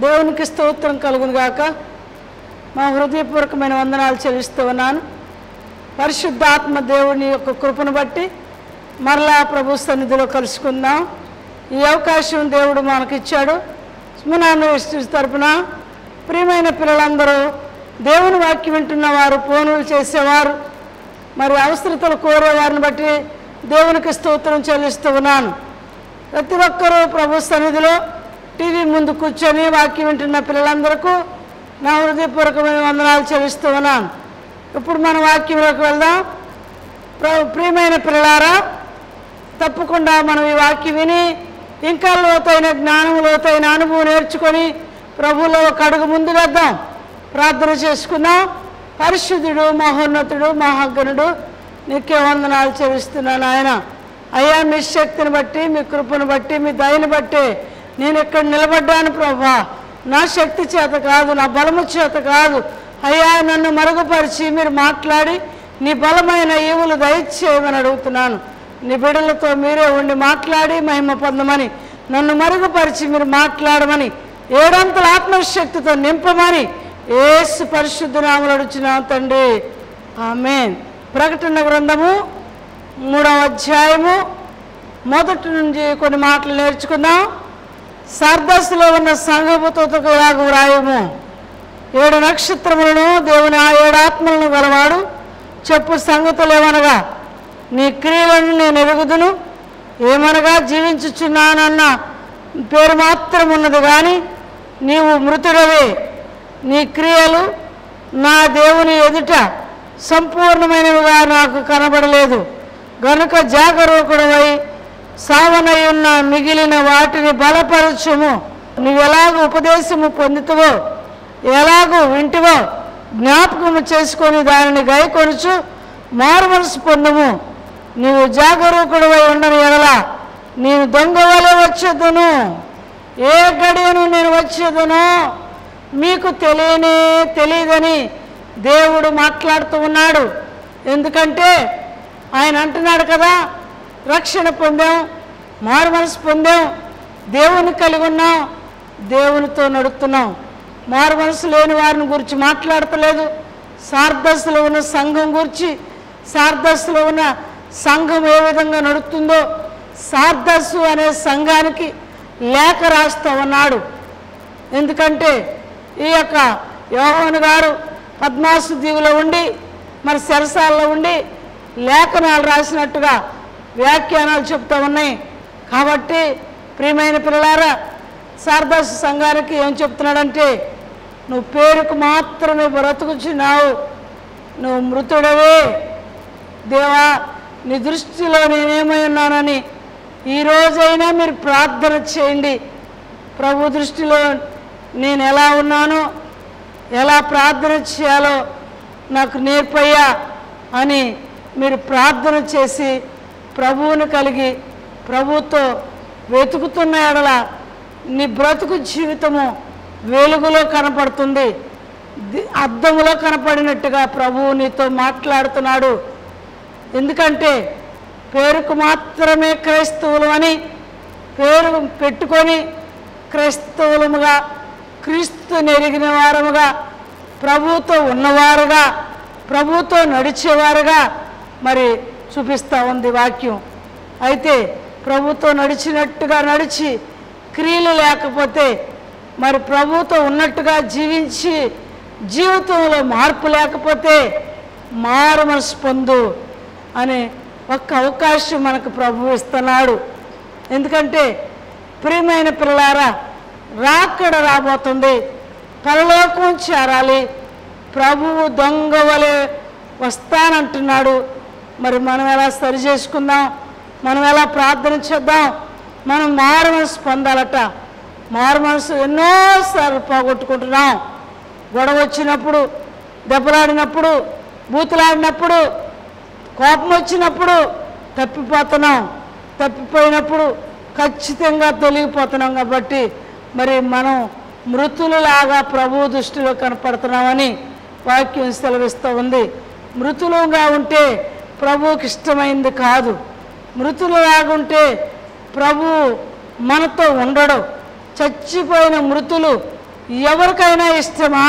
దేవునికి స్తోత్రం కలుగును గాక మా హృదయపూర్వకమైన వందనాలు చెల్లిస్తూ ఉన్నాను పరిశుద్ధాత్మ దేవుని యొక్క కృపను బట్టి మరలా ప్రభు సన్నిధిలో కలుసుకుందాం ఈ అవకాశం దేవుడు మనకిచ్చాడు స్మనాను తరపున ప్రియమైన పిల్లలందరూ దేవుని వాక్యం వింటున్న వారు ఫోనులు చేసేవారు మరి అవసరతలు కోరేవారిని బట్టి దేవునికి స్తోత్రం చెల్లిస్తూ ఉన్నాను ప్రతి ఒక్కరూ ప్రభు సన్నిధిలో టీవీ ముందు కూర్చొని వాక్యం వింటున్న పిల్లలందరికీ నా హృదయపూర్వకమైన వందనాలు చెల్లిస్తూ ఉన్నాను ఇప్పుడు మన వాక్యంలోకి వెళ్దాం ప్ర- ప్రియమైన పిల్లలారా తప్పకుండా మనం ఈ వాక్యం విని ఇంకా లోతైన జ్ఞానం లోతైన అనుభవం నేర్చుకొని ప్రభువులో ఒక అడుగు ముందు వేద్దాం ప్రార్థన చేసుకుందాం పరిశుద్ధుడు మహోన్నతుడు మహాగణుడు నీకే వందనాలు చెల్లిస్తున్నాను ఆయన అయ్యా మీ శక్తిని బట్టి మీ కృపను బట్టి మీ దయని బట్టి నేను ఇక్కడ నిలబడ్డాను ప్రభా నా శక్తి చేత కాదు నా బలము చేత కాదు అయ్యా నన్ను మరుగుపరిచి మీరు మాట్లాడి నీ బలమైన ఈవులు దయచేయమని అడుగుతున్నాను నీ బిడ్డలతో మీరే ఉండి మాట్లాడి మహిమ పొందమని నన్ను మరుగుపరిచి మీరు మాట్లాడమని ఏడంతల ఆత్మశక్తితో నింపమని ఏసు పరిశుద్ధ నామలు అడుచున్నా తండ్రి ఆమెన్ ప్రకటన గ్రంథము మూడవ అధ్యాయము మొదటి నుంచి కొన్ని మాటలు నేర్చుకుందాం సర్దస్సులో ఉన్న సంఘపుతకు ఇలాగ వ్రాయము ఏడు నక్షత్రములను దేవుని ఆ ఏడు ఆత్మలను గలవాడు చెప్పు సంగతులు ఏమనగా నీ క్రియలను నేను ఎరుగుదును ఏమనగా జీవించుచున్నానన్న పేరు మాత్రం ఉన్నది కానీ నీవు మృతుడవే నీ క్రియలు నా దేవుని ఎదుట సంపూర్ణమైనవిగా నాకు కనబడలేదు గనుక జాగరూకుడవై సావనై ఉన్న మిగిలిన వాటిని బలపరచుము నువ్వు ఎలాగ ఉపదేశము పొందుతావో ఎలాగూ వింటివో జ్ఞాపకము చేసుకొని దానిని గైకొనుచు మారు మనసు పొందము నీవు జాగరూకుడవై ఉండని ఎడల నేను దొంగ వలె వచ్చేదును ఏ గడియను నేను వచ్చేదును మీకు తెలియనే తెలియదని దేవుడు మాట్లాడుతూ ఉన్నాడు ఎందుకంటే ఆయన అంటున్నాడు కదా రక్షణ పొందాం మారు మనసు పొందాం దేవుని కలిగి ఉన్నాం దేవునితో నడుస్తున్నాం మారు మనసు లేని వారిని గురించి మాట్లాడతలేదు సార్దస్సులో ఉన్న సంఘం గురించి సార్దస్సులో ఉన్న సంఘం ఏ విధంగా నడుస్తుందో సార్దస్సు అనే సంఘానికి లేఖ రాస్తూ ఉన్నాడు ఎందుకంటే ఈ యొక్క యోహన్ గారు పద్మాసు దీవులో ఉండి మరి సెరసాల్లో ఉండి లేఖనాలు రాసినట్టుగా వ్యాఖ్యానాలు చెప్తూ ఉన్నాయి కాబట్టి ప్రియమైన పిల్లలారా శారదాసు సంఘానికి ఏం చెప్తున్నాడంటే నువ్వు పేరుకు మాత్రమే బ్రతుకుచున్నావు నువ్వు మృతుడవే దేవా నీ దృష్టిలో నేనేమై ఉన్నానని ఈ రోజైనా మీరు ప్రార్థన చేయండి ప్రభు దృష్టిలో నేను ఎలా ఉన్నానో ఎలా ప్రార్థన చేయాలో నాకు నేర్పయ్యా అని మీరు ప్రార్థన చేసి ప్రభువుని కలిగి ప్రభుతో వెతుకుతున్న ఎడల నీ బ్రతుకు జీవితము వెలుగులో కనపడుతుంది ది- అద్దములో కనపడినట్టుగా ప్రభువు నీతో మాట్లాడుతున్నాడు ఎందుకంటే పేరుకు మాత్రమే క్రైస్తవులు అని పేరు పెట్టుకొని క్రైస్తవులముగా క్రీస్తు నెరిగిన వారముగా ప్రభువుతో ఉన్నవారుగా ప్రభువుతో నడిచేవారుగా మరి చూపిస్తూ ఉంది వాక్యం అయితే ప్రభుతో నడిచినట్టుగా నడిచి క్రియలు లేకపోతే మరి ప్రభుతో ఉన్నట్టుగా జీవించి జీవితంలో మార్పు లేకపోతే మారు మనసు పొందు అనే ఒక్క అవకాశం మనకు ప్రభు ఇస్తున్నాడు ఎందుకంటే ప్రియమైన పిల్లారా రాకడ రాబోతుంది పరలోకం చేరాలి ప్రభువు దొంగ వలె వస్తానంటున్నాడు మరి మనం ఎలా సరి చేసుకుందాం మనం ఎలా ప్రార్థన చేద్దాం మనం మారు మనసు పొందాలట మారు మనసు ఎన్నోసార్లు పోగొట్టుకుంటున్నాం గొడవ వచ్చినప్పుడు దెబ్బలాడినప్పుడు బూతులాడినప్పుడు కోపం వచ్చినప్పుడు తప్పిపోతున్నాం తప్పిపోయినప్పుడు ఖచ్చితంగా తొలగిపోతున్నాం కాబట్టి మరి మనం మృతులలాగా ప్రభు దృష్టిలో కనపడుతున్నామని వాక్యం సెలవిస్తూ ఉంది మృతులుగా ఉంటే ప్రభువుకి ఇష్టమైంది కాదు మృతులులాగుంటే ప్రభు మనతో ఉండడు చచ్చిపోయిన మృతులు ఎవరికైనా ఇష్టమా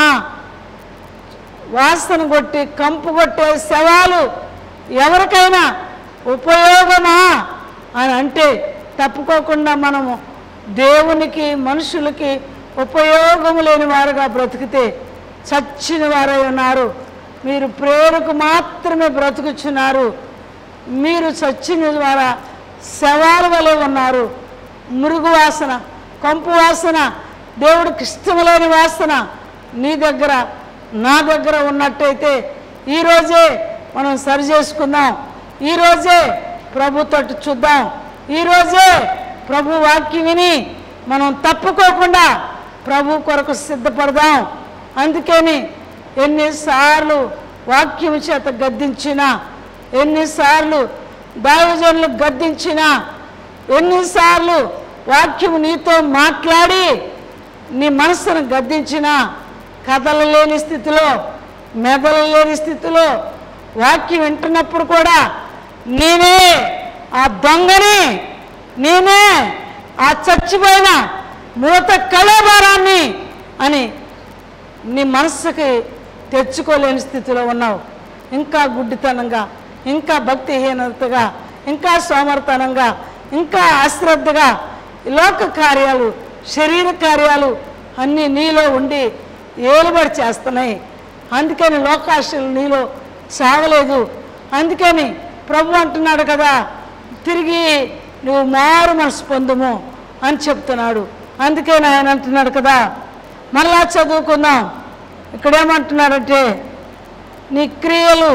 వాసన కొట్టి కంపు కొట్టే శవాలు ఎవరికైనా ఉపయోగమా అని అంటే తప్పుకోకుండా మనము దేవునికి మనుషులకి ఉపయోగము లేని వారుగా బ్రతికితే చచ్చిన వారై ఉన్నారు మీరు ప్రేరకు మాత్రమే బ్రతుకుచున్నారు మీరు చచ్చిన ద్వారా శవాల వలె ఉన్నారు మురుగు వాసన కంపు వాసన దేవుడికి ఇష్టం లేని వాసన నీ దగ్గర నా దగ్గర ఉన్నట్టయితే ఈరోజే మనం సరి చేసుకుందాం ఈరోజే ప్రభు తట్టు చూద్దాం ఈరోజే ప్రభు వాక్యం విని మనం తప్పుకోకుండా ప్రభు కొరకు సిద్ధపడదాం అందుకని ఎన్నిసార్లు వాక్యం చేత గద్దించినా ఎన్నిసార్లు దైవజనులు గద్దించినా ఎన్నిసార్లు వాక్యం నీతో మాట్లాడి నీ మనస్సును గద్దించినా కథలలేని స్థితిలో మెదలలేని స్థితిలో వాక్యం వింటున్నప్పుడు కూడా నేనే ఆ దొంగని నేనే ఆ చచ్చిపోయిన మూత కళాభారాన్ని అని నీ మనస్సుకి తెచ్చుకోలేని స్థితిలో ఉన్నావు ఇంకా గుడ్డితనంగా ఇంకా భక్తిహీనతగా ఇంకా సోమర్తనంగా ఇంకా అశ్రద్ధగా ఈ లోక కార్యాలు శరీర కార్యాలు అన్నీ నీలో ఉండి ఏలుబడి చేస్తున్నాయి అందుకని లోకాశలు నీలో సాగలేదు అందుకని ప్రభు అంటున్నాడు కదా తిరిగి నువ్వు మారు మనసు పొందుము అని చెప్తున్నాడు అందుకని ఆయన అంటున్నాడు కదా మళ్ళా చదువుకుందాం ఇక్కడేమంటున్నాడంటే నీ క్రియలు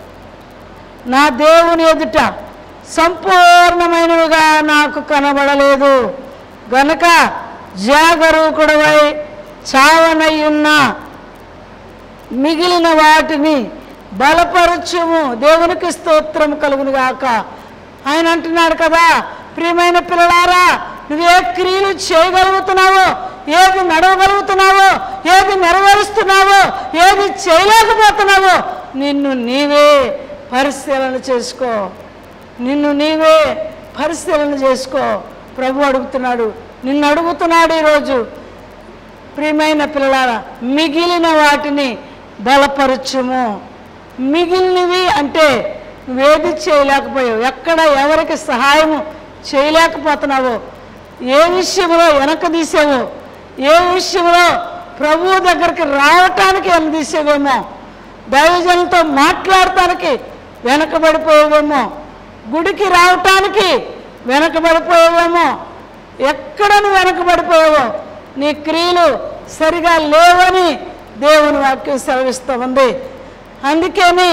నా దేవుని ఎదుట సంపూర్ణమైనవిగా నాకు కనబడలేదు గనుక జాగరూకుడవై చావనయ్యున్న మిగిలిన వాటిని బలపరచుము దేవునికి స్తోత్రం కలుగును గాక ఆయన అంటున్నాడు కదా ప్రియమైన పిల్లలారా నువ్వే క్రియలు చేయగలుగుతున్నావో ఏది నడవగలుగుతున్నావో ఏది నెరవేరుస్తున్నావో ఏది చేయలేకపోతున్నావో నిన్ను నీవే పరిశీలన చేసుకో నిన్ను నీవే పరిశీలన చేసుకో ప్రభు అడుగుతున్నాడు నిన్ను అడుగుతున్నాడు ఈరోజు ప్రియమైన పిల్లలారా మిగిలిన వాటిని బలపరచుము మిగిలినవి అంటే నువ్వేది చేయలేకపోయావు ఎక్కడ ఎవరికి సహాయము చేయలేకపోతున్నావో ఏ విషయంలో వెనక తీసావో ఏ విషయంలో ప్రభువు దగ్గరికి రావటానికి వెనక తీసేవేమో దైవజనులతో మాట్లాడటానికి వెనకబడిపోయేవేమో గుడికి రావటానికి వెనకబడిపోయేవేమో ఎక్కడ నువ్వు వెనకబడిపోయావో నీ క్రియలు సరిగా లేవని దేవుని వాక్యం సెలవిస్తూ ఉంది అందుకని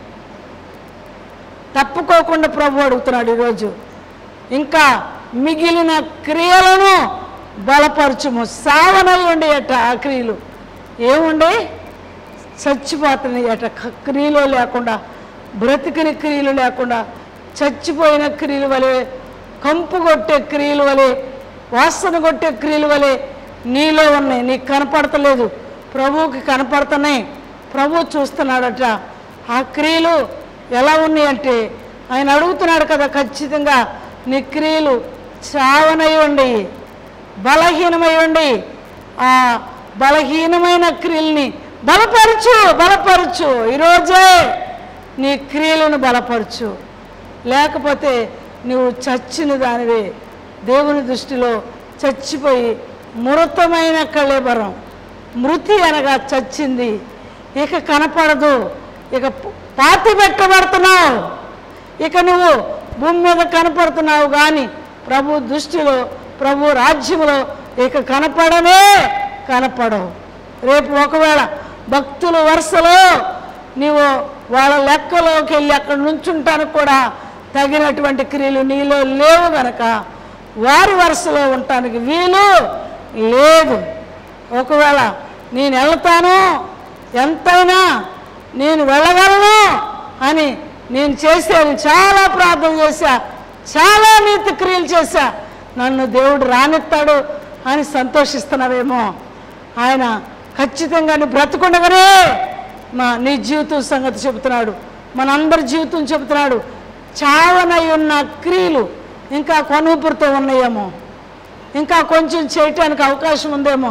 తప్పుకోకుండా ప్రభు అడుగుతున్నాడు ఈరోజు ఇంకా మిగిలిన క్రియలను బలపరచుము సావనై ఉండేయట ఆ క్రియలు ఏముండే చచ్చిపోతున్నాయట క- క్రియలు లేకుండా బ్రతికిన క్రియలు లేకుండా చచ్చిపోయిన క్రియలు వలె కంపు కొట్టే క్రియలు వలె వాసన కొట్టే క్రియలు వలె నీలో ఉన్నాయి నీకు కనపడతలేదు ప్రభువుకి కనపడుతున్నాయి ప్రభు చూస్తున్నాడట ఆ క్రియలు ఎలా ఉన్నాయి అంటే ఆయన అడుగుతున్నాడు కదా ఖచ్చితంగా నీ క్రియలు చావనై ఉండి బలహీనమై ఉండి ఆ బలహీనమైన క్రియల్ని బలపరచు బలపరచు ఈరోజే నీ క్రియలను బలపరచు లేకపోతే నువ్వు చచ్చిన దానివే దేవుని దృష్టిలో చచ్చిపోయి మృతమైన కళేబరం మృతి అనగా చచ్చింది ఇక కనపడదు ఇక పాతి పెట్టబడుతున్నావు ఇక నువ్వు భూమి మీద కనపడుతున్నావు కానీ ప్రభు దృష్టిలో ప్రభు రాజ్యంలో ఇక కనపడనే కనపడవు రేపు ఒకవేళ భక్తుల వరుసలో నీవు వాళ్ళ లెక్కలోకి వెళ్ళి అక్కడ నుంచుంటానికి కూడా తగినటువంటి క్రియలు నీలో లేవు గనక వారి వరుసలో ఉండటానికి వీలు లేదు ఒకవేళ నేను వెళ్తాను ఎంతైనా నేను వెళ్ళగలను అని నేను చేశాను చాలా ప్రార్థన చేశా చాలా నీతి క్రియలు చేశా నన్ను దేవుడు రానిస్తాడు అని సంతోషిస్తున్నావేమో ఆయన ఖచ్చితంగా నీ బ్రతుకుండగానే మా నీ జీవితం సంగతి చెబుతున్నాడు మనందరి జీవితం చెబుతున్నాడు చావనై ఉన్న క్రియలు ఇంకా కొనుపురుతో ఉన్నాయేమో ఇంకా కొంచెం చేయటానికి అవకాశం ఉందేమో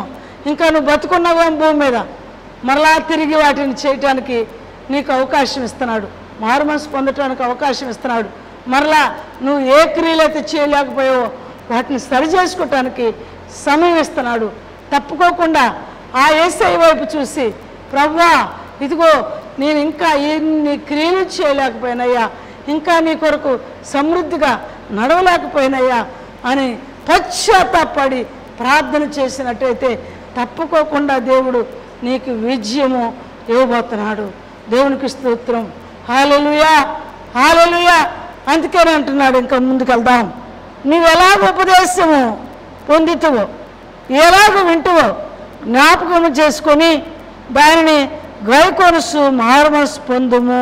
ఇంకా నువ్వు బతుకున్నావా భూమి మీద మరలా తిరిగి వాటిని చేయటానికి నీకు అవకాశం ఇస్తున్నాడు మారు మనసు పొందటానికి అవకాశం ఇస్తున్నాడు మరలా నువ్వు ఏ క్రియలైతే చేయలేకపోయావో వాటిని సరి చేసుకోవటానికి సమయం ఇస్తున్నాడు తప్పుకోకుండా ఆ ఏసై వైపు చూసి ప్రవ్వా ఇదిగో నేను ఇంకా ఎన్ని క్రియలు చేయలేకపోయినయ్యా ఇంకా నీ కొరకు సమృద్ధిగా నడవలేకపోయినయ్యా అని పశ్చాత్తాపడి ప్రార్థన చేసినట్టయితే తప్పుకోకుండా దేవుడు నీకు విజయము ఇవ్వబోతున్నాడు దేవునికి స్తోత్రం హాలెలుయా హాలెలుయా అందుకని అంటున్నాడు ఇంకా ముందుకెళ్దాం నీవు ఎలాగ ఉపదేశము పొందుతావో ఎలాగ వింటువో జ్ఞాపకము చేసుకొని దానిని గైకొనసు మారుమనసు పొందుము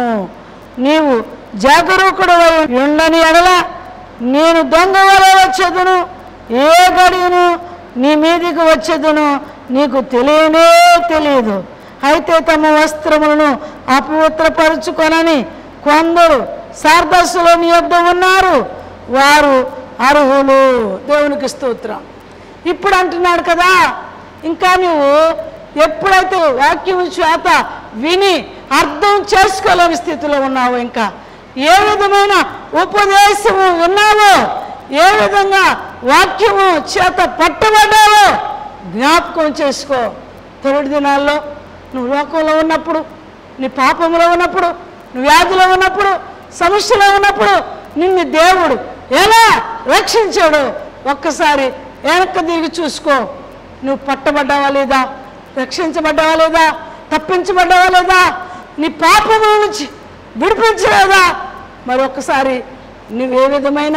నీవు జాగరూకుడు ఉండని ఎడల నేను దొంగ వలె వచ్చేదును ఏ గడియను నీ మీదికి వచ్చేదును నీకు తెలియనే తెలియదు అయితే తమ వస్త్రములను అపవిత్రపరుచుకొనని కొందరు సార్దస్సులో నీ యొద్ద ఉన్నారు వారు అర్హులు దేవునికి స్తోత్రం ఇప్పుడు అంటున్నాడు కదా ఇంకా నువ్వు ఎప్పుడైతే వాక్యం చేత విని అర్థం చేసుకోలేని స్థితిలో ఉన్నావు ఇంకా ఏ విధమైన ఉపదేశము ఉన్నావో ఏ విధంగా వాక్యము చేత పట్టబడ్డావో జ్ఞాపకం చేసుకో తొలి దినాల్లో నువ్వు లోకంలో ఉన్నప్పుడు నీ పాపంలో ఉన్నప్పుడు నువ్వు వ్యాధిలో ఉన్నప్పుడు సమస్యలో ఉన్నప్పుడు నిన్ను దేవుడు ఎలా రక్షించాడు ఒక్కసారి వెనక్కి తిరిగి చూసుకో నువ్వు పట్టబడ్డావా లేదా రక్షించబడ్డావా లేదా తప్పించబడ్డావా లేదా నీ పాపముల నుంచి విడిపించలేదా మరి ఒక్కసారి నువ్వు ఏ విధమైన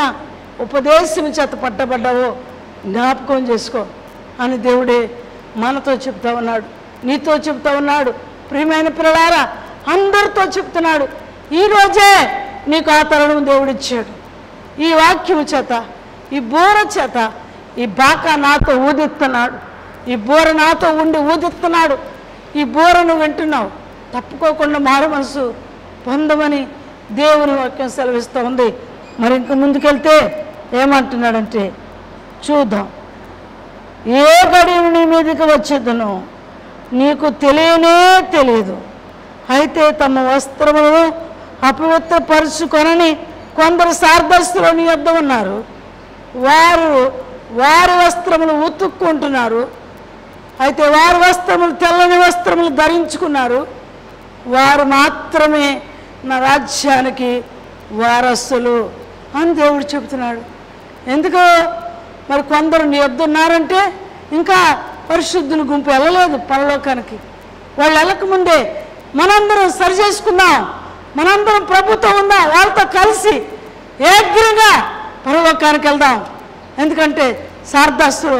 ఉపదేశం చేత పట్టబడ్డావో జ్ఞాపకం చేసుకో అని దేవుడే మనతో చెప్తా ఉన్నాడు నీతో చెప్తా ఉన్నాడు ప్రియమైన పిల్లలారా అందరితో చెప్తున్నాడు ఈరోజే నీకు ఆ తరుణం దేవుడిచ్చాడు ఈ వాక్యము చేత ఈ బోర చేత ఈ బాక నాతో ఊదిస్తున్నాడు ఈ బోర నాతో ఉండి ఊదిస్తున్నాడు ఈ బోరను వింటున్నావు తప్పుకోకుండా మారు మనసు పొందమని దేవుని వాక్యం సెలవిస్తూ ఉంది మరి ఇంక ముందుకెళ్తే ఏమంటున్నాడంటే చూద్దాం ఏ గడియను నీ మీదకి వచ్చేదను నీకు తెలియనే తెలియదు అయితే తమ వస్త్రములను అపవిత్రపరుచుకొనని కొందరు సార్దస్తులు నీ వద్ద ఉన్నారు వారు వారి వస్త్రములు ఉతుక్కుంటున్నారు అయితే వారి వస్త్రములు తెల్లని వస్త్రములు ధరించుకున్నారు వారు మాత్రమే నా రాజ్యానికి వారసులు అని దేవుడు చెబుతున్నాడు ఎందుకు మరి కొందరు నీ వద్ద ఉన్నారంటే ఇంకా పరిశుద్ధుల గుంపు వెళ్ళలేదు పరలోకానికి వాళ్ళు వెళ్ళకముందే మనందరం సరి చేసుకుందాం మనందరం ప్రభుత్వం ఉందాం వాళ్ళతో కలిసి ఏగ్రంగా పరలోకానికి వెళ్దాం ఎందుకంటే సార్దస్తులు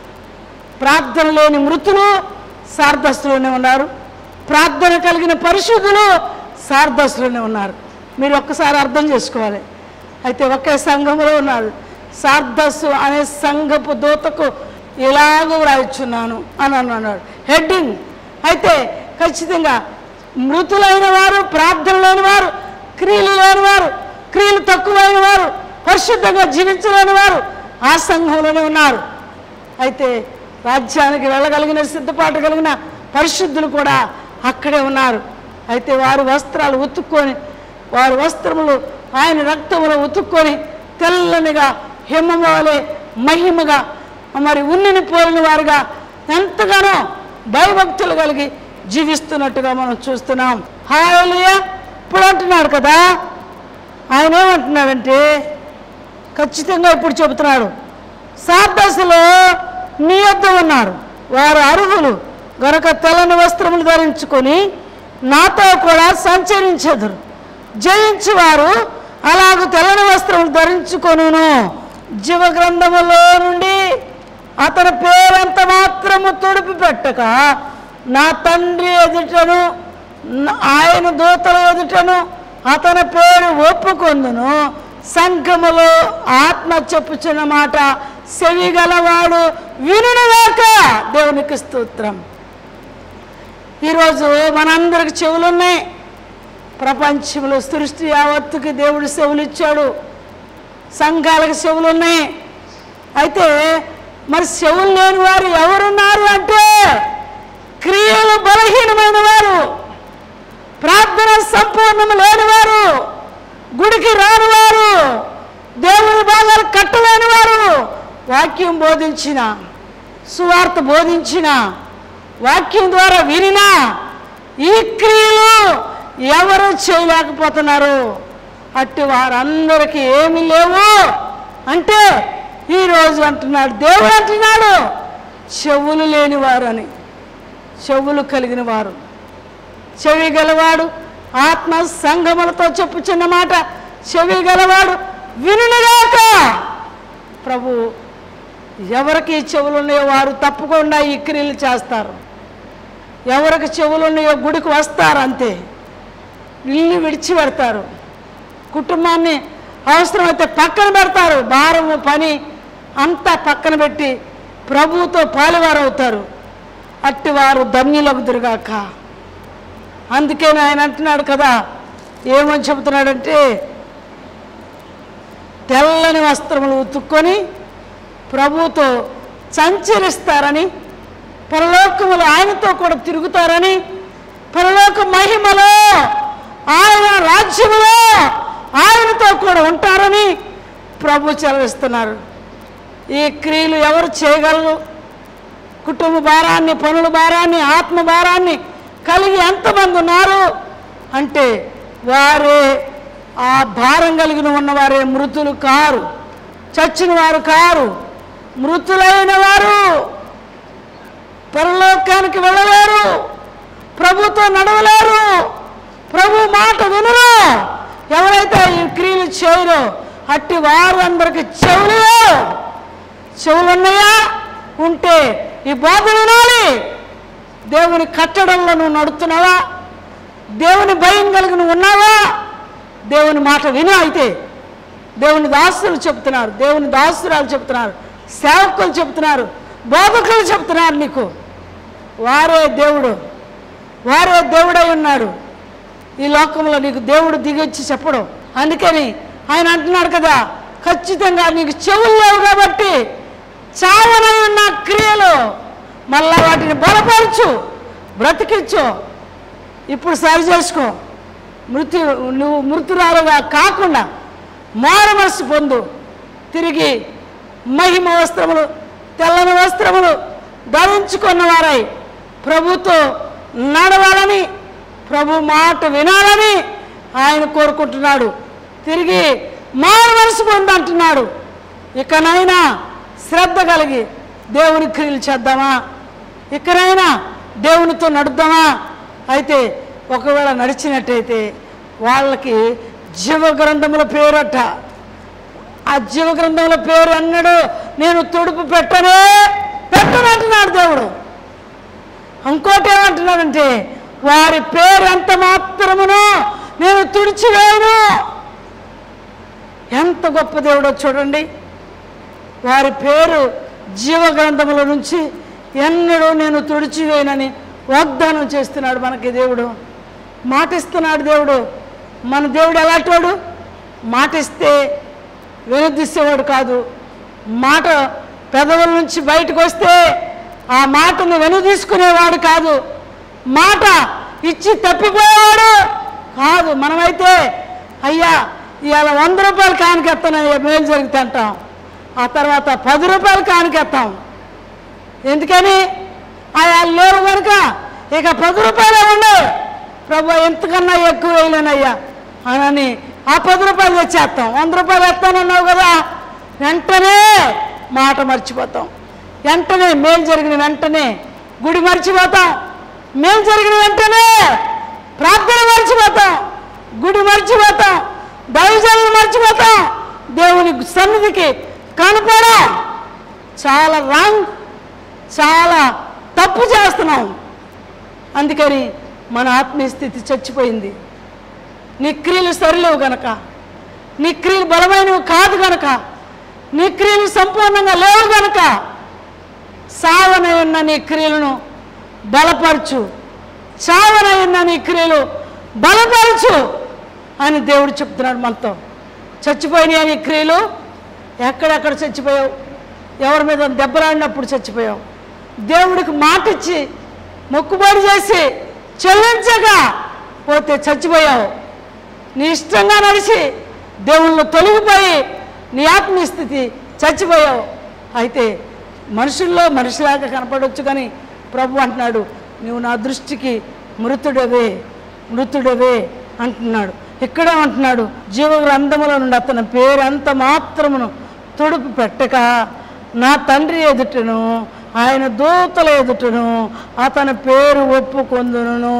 ప్రార్థన లేని మృతులు సార్దస్తులోనే ఉన్నారు ప్రార్థన కలిగిన పరిశుద్ధులు సార్దస్తులోనే ఉన్నారు మీరు ఒక్కసారి అర్థం చేసుకోవాలి అయితే ఒకే సంఘంలో ఉన్నారు సార్దస్సు అనే సంఘపు దూతకు ఇలాగ వ్రాయిచున్నాను అని అన్నాడు హెడ్డింగ్ అయితే ఖచ్చితంగా మృతులైన వారు ప్రార్థన లేని వారు క్రియలు లేని వారు క్రియలు తక్కువైన వారు పరిశుద్ధంగా జీవించలేని వారు ఆ సంఘంలోనే ఉన్నారు అయితే రాజ్యానికి వెళ్ళగలిగిన సిద్ధపాటు కలిగిన పరిశుద్ధులు కూడా అక్కడే ఉన్నారు అయితే వారి వస్త్రాలు ఉతుక్కొని వారి వస్త్రములు ఆయన రక్తములు ఉతుక్కొని తెల్లనిగా హిమము వలె మహిమగా మరి ఉన్నిని పోలిన వారుగా ఎంతగానో భయభక్తులు కలిగి జీవిస్తున్నట్టుగా మనం చూస్తున్నాం హాయలుయ ఇప్పుడు అంటున్నాడు కదా ఆయన ఏమంటున్నాడంటే ఖచ్చితంగా ఇప్పుడు చెబుతున్నాడు సార్దశలో నీ యొద్ద ఉన్నారు వారు అర్హులు గనక తెల్లని వస్త్రములు ధరించుకొని నాతో కూడా సంచరించెదరు జయించి వారు అలాగ తెల్లని వస్త్రములు ధరించుకొనును జీవ గ్రంథములో నుండి అతని పేరంత మాత్రము తుడిపి పెట్టక నా తండ్రి ఎదుటను న- ఆయన దూతల ఎదుటను అతని పేరు ఒప్పుకొందును సంఘములో ఆత్మ చెప్పుచున్న మాట సెవిగలవాడు వినుగాక దేవునికి స్తోత్రం ఈరోజు మనందరికి చెవులున్నాయి ప్రపంచంలో సృష్టి యావత్తుకి దేవుడు చెవులు ఇచ్చాడు సంఘాలకు చెవులు ఉన్నాయి అయితే మరి చెవులు లేని వారు ఎవరున్నారు అంటే క్రియలు బలహీనమైన వారు ప్రార్థన సంపూర్ణము లేనివారు గుడికి రానివారు దేవుని భాగాలు కట్టలేని వారు వాక్యం బోధించిన సువార్త బోధించిన వాక్యం ద్వారా వినినా ఈ క్రియలు ఎవరు చేయలేకపోతున్నారు అట్టి వారందరికీ ఏమీ లేవు అంటే ఈరోజు అంటున్నాడు దేవుడు అంటున్నాడు చెవులు లేనివారు అని చెవులు కలిగిన వారు చెవి గలవాడు ఆత్మ సంగములతో చెప్పుచున్న మాట చెవి గలవాడు వినుగాక ప్రభు ఎవరికి చెవులు ఉన్నాయో వారు తప్పకుండా ఈ క్రియలు చేస్తారు ఎవరికి చెవులు ఉన్నాయో గుడికి వస్తారు అంతే ఇల్లు విడిచిపెడతారు కుటుంబాన్ని అవసరమైతే పక్కన పెడతారు భారము పని అంతా పక్కన పెట్టి ప్రభువుతో పాలువారు అవుతారు అట్టివారు ధన్యులగుదురుగాక అందుకే ఆయన అంటున్నాడు కదా ఏమని చెబుతున్నాడంటే తెల్లని వస్త్రములు ఉతుక్కొని ప్రభువుతో సంచరిస్తారని పరలోకములు ఆయనతో కూడా తిరుగుతారని పరలోక మహిమలో ఆయన రాజ్యములో ఆయనతో కూడా ఉంటారని ప్రభు చెలవిస్తున్నారు ఈ క్రియలు ఎవరు చేయగలరు కుటుంబ భారాన్ని పనుల భారాన్ని ఆత్మ భారాన్ని కలిగి ఎంతమంది ఉన్నారు అంటే వారే ఆ భారం కలిగిన ఉన్నవారే మృతులు కారు చచ్చిన వారు కారు మృతులైన వారు పరలోకానికి వెళ్ళలేరు ప్రభుతో నడవలేరు ప్రభు మాట వినరు ఎవరైతే ఈ క్రియలు చేయరో అట్టి వారు అందరికి చెవులు లేవు. చెవులు ఉన్నాయా ఉంటే ఈ బోధ వినాలి దేవుని కట్టడంలో నువ్వు నడుస్తున్నావా దేవుని భయం కలిగి నువ్వు ఉన్నావా దేవుని మాట విను అయితే దేవుని దాసులు చెప్తున్నారు దేవుని దాసురాలు చెప్తున్నారు సేవకులు చెప్తున్నారు బోధకులు చెప్తున్నారు నీకు వారే దేవుడు వారే దేవుడై ఉన్నాడు ఈ లోకంలో నీకు దేవుడు దిగొచ్చి చెప్పడం అందుకని ఆయన అంటున్నాడు కదా ఖచ్చితంగా నీకు చెవులు లేవు కాబట్టి చావనై ఉన్న క్రియలు మళ్ళా వాటిని బలపరచు బ్రతికించు ఇప్పుడు సరి చేసుకో మృత్యు నువ్వు మృతురాలుగా కాకుండా మారు మనసు పొందు తిరిగి మహిమ వస్త్రములు తెల్లని వస్త్రములు ధరించుకున్న వారై ప్రభుతో నడవాలని ప్రభు మాట వినాలని ఆయన కోరుకుంటున్నాడు తిరిగి మారు మనసు పొంది అంటున్నాడు ఇకనైనా శ్రద్ధ కలిగి దేవుని క్రియలు చేద్దామా ఇకనైనా దేవునితో నడుద్దామా అయితే ఒకవేళ నడిచినట్టయితే వాళ్ళకి జీవ గ్రంథముల పేరట ఆ జీవ గ్రంథముల పేరు అన్నాడు నేను తుడుపు పెట్టనే పెట్టనంటున్నాడు దేవుడు ఇంకోటి ఏమంటున్నాడంటే వారి పేరు ఎంత మాత్రమునో నేను తుడిచివేయను ఎంత గొప్ప దేవుడో చూడండి వారి పేరు జీవ గ్రంథముల నుంచి ఎన్నడూ నేను తుడిచివేయనని వాగ్దానం చేస్తున్నాడు మనకి దేవుడు మాటిస్తున్నాడు దేవుడు మన దేవుడు ఎలాంటివాడు మాటిస్తే వెనుదిస్తేవాడు కాదు మాట పెదవుల నుంచి బయటకు వస్తే ఆ మాటను వెనుదీసుకునేవాడు కాదు మాట ఇచ్చి తప్పిపోయేవాడు కాదు మనమైతే అయ్యా ఇవాళ వంద రూపాయలు కానికెత్తానయ్యా మేలు జరిగితే అంటాం ఆ తర్వాత పది రూపాయలు కానికెత్తాం ఎందుకని ఆయా లేవు కనుక ఇక పది రూపాయలే ఉండు ప్రభు ఎంతకన్నా ఎక్కువ వేయలేనయ్యా అని ఆ పది రూపాయలు తెచ్చేస్తాం వంద రూపాయలు ఎత్తానన్నావు కదా వెంటనే మాట మర్చిపోతాం వెంటనే మేలు జరిగిన వెంటనే గుడి మర్చిపోతాం మేలు జరిగిన వెంటనే ప్రార్థన మర్చిపోతాం గుడి మర్చిపోతాం దైవజనులు మర్చిపోతాం దేవుని సన్నిధికి కనపడం చాలా రాంగ్ చాలా తప్పు చేస్తున్నాం అందుకని మన ఆత్మీయ స్థితి చచ్చిపోయింది నీ క్రియలు సరిలేవు గనక నీ క్రియలు బలమైనవి కాదు గనక నీ క్రియలు సంపూర్ణంగా లేవు గనక సావనై ఉన్న నీ క్రియలను బలపరచు చావనై ఉన్న నీ క్రియలు బలపరచు అని దేవుడు చెప్తున్నాడు మనతో చచ్చిపోయినాయి నీ క్రియలు ఎక్కడెక్కడ చచ్చిపోయావు ఎవరి మీద దెబ్బలాడినప్పుడు చచ్చిపోయావు దేవుడికి మాట ఇచ్చి మొక్కుబడి చేసి చెల్లించగా పోతే చచ్చిపోయావు నీ ఇష్టంగా నడిచి దేవుళ్ళు తొలగిపోయి నీ ఆత్మీయ స్థితి చచ్చిపోయావు అయితే మనుషుల్లో మనిషిలాగా కనపడవచ్చు కానీ ప్రభు అంటున్నాడు నువ్వు నా దృష్టికి మృతుడవే మృతుడవే అంటున్నాడు ఇక్కడే అంటున్నాడు జీవ గ్రంథముల నుండి అతని పేరంత మాత్రమును తుడుపు పెట్టక నా తండ్రి ఎదుటను ఆయన దూతల ఎదుటను అతని పేరు ఒప్పుకొందును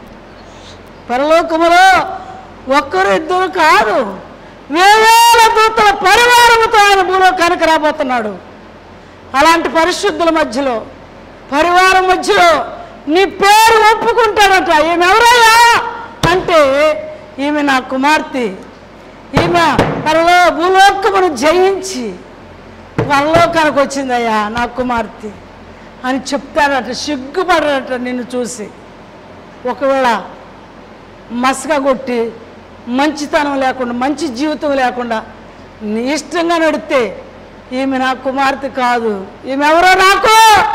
పరలోకములో ఒక్కరు ఇద్దరు కాదు వేవేల దూతల పరివారముతో ఆయన భూలోకానికి రాబోతున్నాడు అలాంటి పరిశుద్ధుల మధ్యలో పరివారం మధ్యలో నీ పేరు ఒప్పుకుంటాడట ఈమె ఎవరయ్యా అంటే ఈమె నా కుమార్తె ఈమె పరలో భూలోకమును జయించి పరలోకానికి వచ్చిందయ్యా నా కుమార్తె అని చెప్తాడట సిగ్గుపడట నిన్ను చూసి ఒకవేళ మసక కొట్టి మంచితనం లేకుండా మంచి జీవితం లేకుండా నీ ఇష్టంగా నడితే ఈమె నా కుమార్తె కాదు ఈమె ఎవరో నాకు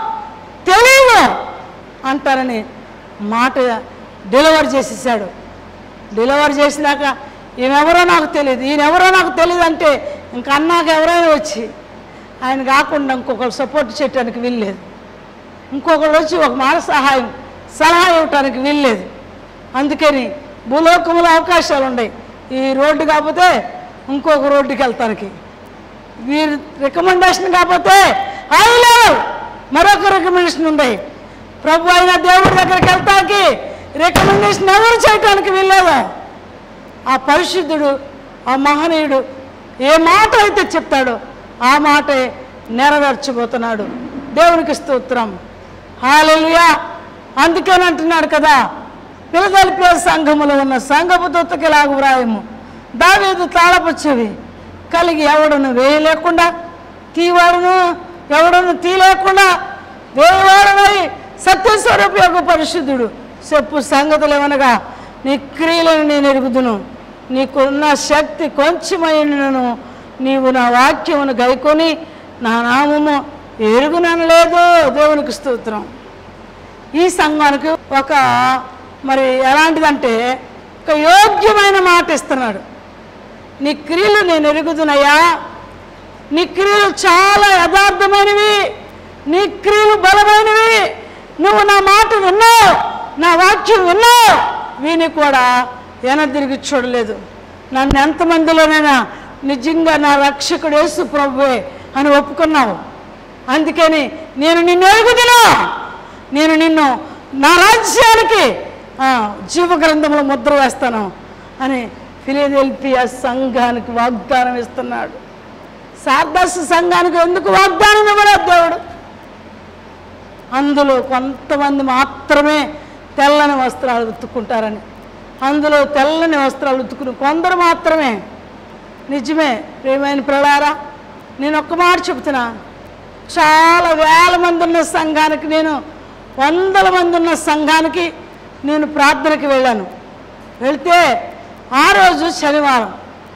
తెలియదు అంటారని మాట డెలివరీ చేసేసాడు డెలివరీ చేసినాక ఈమెవరో నాకు తెలియదు ఈయనెవరో నాకు తెలియదు అంటే ఇంక అన్నాక ఎవరైనా వచ్చి ఆయన కాకుండా ఇంకొకరు సపోర్ట్ చేయటానికి వీల్లేదు ఇంకొకరు వచ్చి ఒక మాట సహాయం సలహా ఇవ్వటానికి వీల్లేదు అందుకని భూలోకంలో అవకాశాలు ఉన్నాయి ఈ రోడ్డు కాకపోతే ఇంకొక రోడ్డుకి వెళ్తానికి వీరి రికమెండేషన్ కాకపోతే ఆయన మరొక రికమెండేషన్ ఉంది ప్రభు అయిన దేవుడి దగ్గరికి వెళ్తానికి రికమెండేషన్ ఎవరు చేయటానికి వీల్లేదు ఆ పరిశుద్ధుడు ఆ మహనీయుడు ఏ మాట అయితే చెప్తాడో ఆ మాటే నెరవేర్చబోతున్నాడు దేవునికి స్తోత్రం హాలెలుయా అందుకని అంటున్నాడు కదా పిలదలిపే సంఘములో ఉన్న సంఘపు దొత్తకి లాగు వ్రాయము దావేదు తాళపు చెవి కలిగి ఎవడను వేయలేకుండా తీవాడును ఎవడను తీలేకుండా వేయవాడనై సత్యస్వరూప యొక్క పరిశుద్ధుడు చెప్పు సంగతులు ఏమనగా నీ క్రియలను నేను ఎరుగుదును నీకున్న శక్తి కొంచెమైనను నీవు నా వాక్యమును గైకొని నా నామము ఎరుగునను లేదు దేవునికి స్తోత్రం ఈ సంఘానికి ఒక మరి ఎలాంటిదంటే ఒక యోగ్యమైన మాట ఇస్తున్నాడు నీ క్రియలు నేను ఎరుగుదునయ్యా నీ క్రియలు చాలా యథార్థమైనవి నీ క్రియలు బలమైనవి నువ్వు నా మాట విన్నావు నా వాక్యం విన్నావు విని కూడా వెనదిరిగి చూడలేదు నన్ను ఎంతమందిలోనైనా నిజంగా నా రక్షకుడు యేసు ప్రభువే అని ఒప్పుకున్నావు అందుకని నేను నిన్ను ఎరుగుదును నేను నిన్ను నా రాజ్యానికి ఆ, జీవ గ్రంథంలో ముద్ర వేస్తాను అని ఫిలిదెల్ఫియా సంఘానికి వాగ్దానం ఇస్తున్నాడు సార్దస్ సంఘానికి ఎందుకు వాగ్దానం ఇవ్వలేదు దేవుడు అందులో కొంతమంది మాత్రమే తెల్లని వస్త్రాలు ఉతుక్కుంటారని అందులో తెల్లని వస్త్రాలు ఉతుకుని కొందరు మాత్రమే నిజమే ప్రియమైన ప్రళారా నేను ఒక్క మాట చెప్తున్నా చాలా వేల మంది ఉన్న సంఘానికి నేను వందల మంది ఉన్న సంఘానికి నేను ప్రార్థనకి వెళ్ళాను వెళ్తే ఆ రోజు శనివారం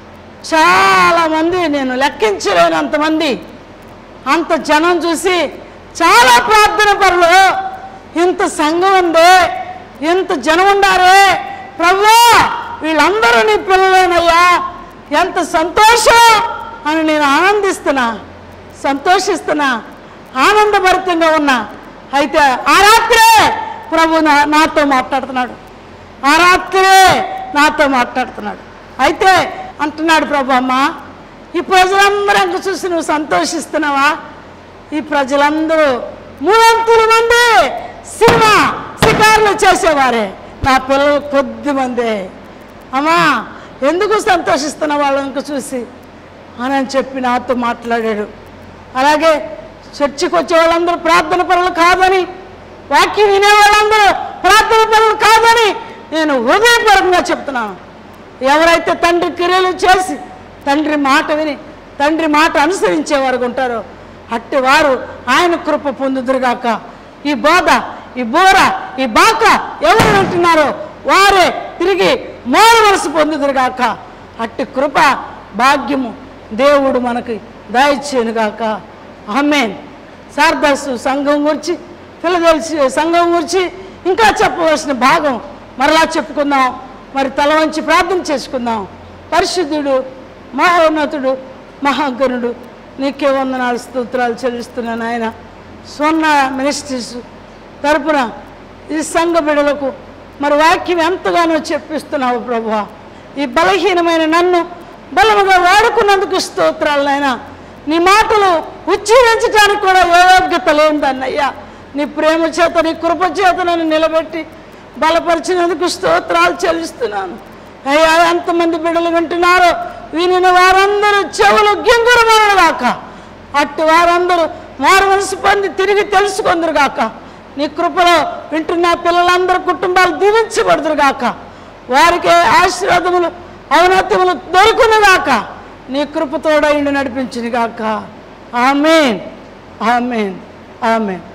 చాలామంది నేను లెక్కించలేనంతమంది అంత జనం చూసి చాలా ప్రార్థన పరులు ఇంత సంఘం ఉంది ఇంత జనం ఉండారే ప్రభు వీళ్ళందరూ నీ పిల్లలేనయ్యా ఎంత సంతోషం అని నేను ఆనందిస్తున్నా సంతోషిస్తున్నా ఆనందభరితంగా ఉన్నా అయితే ఆ రాత్రే ప్రభు నా నాతో మాట్లాడుతున్నాడు ఆ రాత్రే నాతో మాట్లాడుతున్నాడు అయితే అంటున్నాడు ప్రభు అమ్మ ఈ ప్రజలందరూ అంక చూసి నువ్వు సంతోషిస్తున్నావా ఈ ప్రజలందరూ మూడంతుల మంది సినిమా షికారులు చేసేవారే నా పిల్లలు కొద్ది మందే అమ్మా ఎందుకు సంతోషిస్తున్న వాళ్ళని చూసి అని అని చెప్పి నాతో మాట్లాడాడు అలాగే చర్చికి వచ్చే వాళ్ళందరూ ప్రార్థన పనులు కాదని వాక్యం వినే వాళ్ళందరూ ప్రార్థన పనులు కాదని నేను హృదయపూర్వకంగా చెప్తున్నాను ఎవరైతే తండ్రి క్రియలు చేసి తండ్రి మాట విని తండ్రి మాట అనుసరించే వారు ఉంటారో అట్టి వారు ఆయన కృప పొందుదురుగాక ఈ బోధ ఈ బోర ఈ బాక ఎవరు వింటున్నారో వారే తిరిగి మోరు మనసు పొందుదురుగాక అట్టి కృప భాగ్యము దేవుడు మనకి దయచేనుగాక ఆమెన్ శారదాసు సంఘం గురించి ఫిలదెల్సి సంఘం గురించి ఇంకా చెప్పవలసిన భాగం మరలా చెప్పుకుందాం మరి తల వంచి ప్రార్థన చేసుకుందాం పరిశుద్ధుడు మహోన్నతుడు మహాగణుడు నీకే వందనాలు స్తోత్రాలు చెల్లిస్తున్నాను ఆయన స్వర్ణ మినిస్ట్రీస్ తరపున ఈ సంఘ బిడలకు మరి వాక్యం ఎంతగానో చెప్పిస్తున్నావు ప్రభువా ఈ బలహీనమైన నన్ను బలముగా వాడుకున్నందుకు స్తోత్రాలు నాయనా నీ మాటలు ఉచ్చరించడానికి కూడా యోగ్యత లేదన్నయ్యా నీ ప్రేమ చేత నీ కృప చేత నన్ను నిలబెట్టి బలపరిచినందుకు స్తోత్రాలు చెల్లిస్తున్నాను అయ్యా ఎంతమంది బిడ్డలు వింటున్నారో వినిన వారందరూ చెవులు గింగురమనగాక అట్టి వారందరూ మారు మనసు పొంది తిరిగి తెలుసుకుందరు గాక నీ కృపలో వింటున్న పిల్లలందరూ కుటుంబాలు దీవించబడుదురు గాక వారికి ఆశీర్వాదములు ఔన్నత్యములు దొరుకును గాక నీ కృపతోడ ఇండు నడిపించును గాక ఆమెన్ ఆమెన్ ఆమెన్